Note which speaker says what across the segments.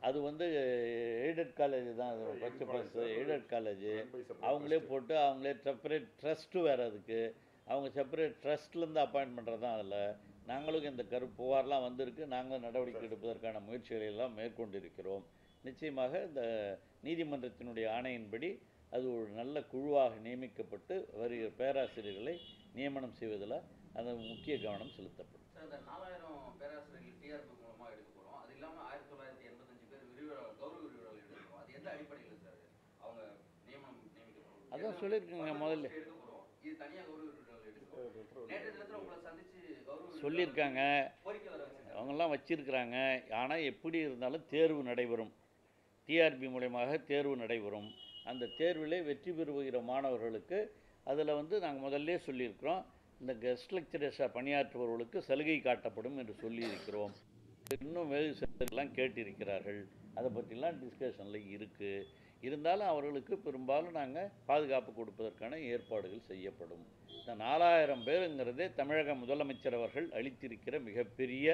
Speaker 1: அது வந்து aided college தான் அது பச்சை பஸ் எய்டட் காலேஜ் அவங்களே போட்டு அவங்களே செப்பரேட் ட்ரஸ்ட்டு வேறு அதுக்கு அவங்க செப்பரேட் ட்ரஸ்ட்லேருந்து அப்பாயின்ட் பண்ணுறது தான் அதில் நாங்களும் இந்த கரு புகார்லாம் வந்திருக்கு நாங்களும் நடவடிக்கை எடுப்பதற்கான முயற்சிகளை எல்லாம் மேற்கொண்டிருக்கிறோம் நிச்சயமாக இந்த நீதிமன்றத்தினுடைய ஆணையின்படி அது ஒரு நல்ல குழுவாக நியமிக்கப்பட்டு வருகிற பேராசிரியர்களை நியமனம் செய்வதில் அது முக்கிய கவனம் செலுத்தப்படும்
Speaker 2: சார் இந்த நாலாயிரம் பேராசிரியர்கள் டிஆர்பி மூலமா எடுக்க போறோம் அது இல்லாம ஆயிரத்தி தொள்ளாயிரத்தி எண்பத்தஞ்சு பேர் விரிவுரை கௌரவ விரிவுரைகள் எடுக்கிறோம் அது எந்த அடிப்படையில் சார் அவங்க நியமனம் நியமிக்கப்படும்
Speaker 1: அதான் சொல்லியிருக்கேங்க முதல்ல.
Speaker 2: எடுக்க போறோம் இது தனியா கௌரவ விரிவுரைகள் எடுக்கிறோம் நேற்று தினத்துல உங்களை சந்திச்சு கௌரவ விரிவுரை
Speaker 1: சொல்லியிருக்காங்க
Speaker 2: கோரிக்கை வர வச்சிருக்காங்க
Speaker 1: அவங்கெல்லாம் வச்சிருக்கிறாங்க ஆனால் எப்படி இருந்தாலும் தேர்வு நடைபெறும் டிஆர்பி மூலயமாக தேர்வு நடைபெறும் அந்த தேர்விலே வெற்றி பெறுகிற மாணவர்களுக்கு அதில் வந்து நாங்கள் முதல்ல சொல்லியிருக்கிறோம் இந்த கெஸ்ட் லெக்சரர்ஸாக பணியாற்றுபவர்களுக்கு சலுகை காட்டப்படும் என்று சொல்லியிருக்கிறோம் இன்னும் வேறு சிலர்லாம் கேட்டிருக்கிறார்கள் அதை பற்றிலாம் டிஸ்கஷனில் இருக்குது இருந்தாலும் அவர்களுக்கு பெரும்பாலும் நாங்கள் பாதுகாப்பு கொடுப்பதற்கான ஏற்பாடுகள் செய்யப்படும் இந்த நாலாயிரம் பேருங்கிறதே தமிழக முதலமைச்சர் அவர்கள் அளித்திருக்கிற மிகப்பெரிய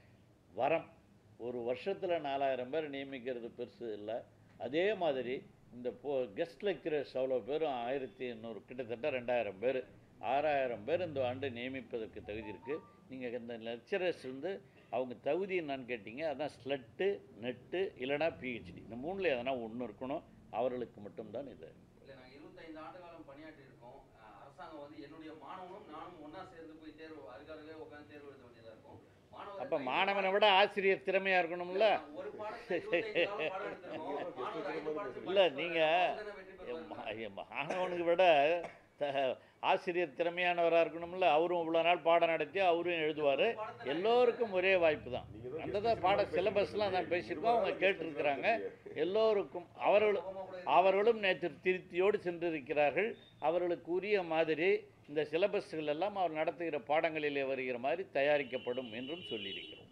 Speaker 1: வரம் ஒரு வருஷத்தில் நாலாயிரம் பேர் நியமிக்கிறது பெருசு இல்லை அதே மாதிரி இந்த போ கெஸ்ட் லெக்சரர்ஸ் அவ்வளோ பேரும் ஆயிரத்தி எண்ணூறு கிட்டத்தட்ட ரெண்டாயிரம் பேர் ஆறாயிரம் பேர் இந்த ஆண்டு நியமிப்பதற்கு தகுதி இருக்குது நீங்கள் இந்த லெக்சரர்ஸ் வந்து அவங்க தகுதி என்னன்னு கேட்டிங்க அதான் ஸ்லட்டு நெட்டு இல்லைனா பிஹெச்டி இந்த மூணில் எதனா ஒன்று இருக்கணும் அவர்களுக்கு மட்டும்தான் இது
Speaker 2: இல்ல நாங்க இருபத்தைந்து ஆண்டு காலம் பணியாற்றி இருக்கோம் அஹ் அரசாங்கம் வந்து என்னுடைய மாணவனும் நானும் ஒண்ணா சேர்ந்து போய் தேர்வு அருகாருகே உட்கார்ந்து தேர்வு எழுத வேண்டியதா இருக்கும் மாணவர்
Speaker 1: அப்போ மாணவனை விட ஆசிரியர் திறமையாக இருக்கணும்ல
Speaker 2: ஒரு பாடத்துல 25 நாள் பாடம் எடுத்திருக்கோம். மாணவர் ஐந்து பாடத்துக்கு
Speaker 1: இல்லை
Speaker 2: பாடம்
Speaker 1: நீங்கள்
Speaker 2: எடுத்திருக்கோம். வெற்றி பெறுவாங்க.
Speaker 1: மாணவனுக்கு விட த ஆசிரியர் திறமையானவராக இருக்கணும்ல அவரும் இவ்வளோ நாள் பாடம் நடத்தி அவரும் எழுதுவார் எல்லோருக்கும் ஒரே வாய்ப்பு தான் அந்த தான் பாட சிலபஸ்லாம் நான் பேசியிருக்கோம் அவங்க கேட்டிருக்கிறாங்க எல்லோருக்கும் அவர்களும் அவர்களும் நேற்று திருப்தியோடு சென்றிருக்கிறார்கள் அவர்களுக்கு உரிய மாதிரி இந்த சிலபஸ்கள் எல்லாம் அவர் நடத்துகிற பாடங்களிலே வருகிற மாதிரி தயாரிக்கப்படும் என்றும் சொல்லியிருக்கிறோம்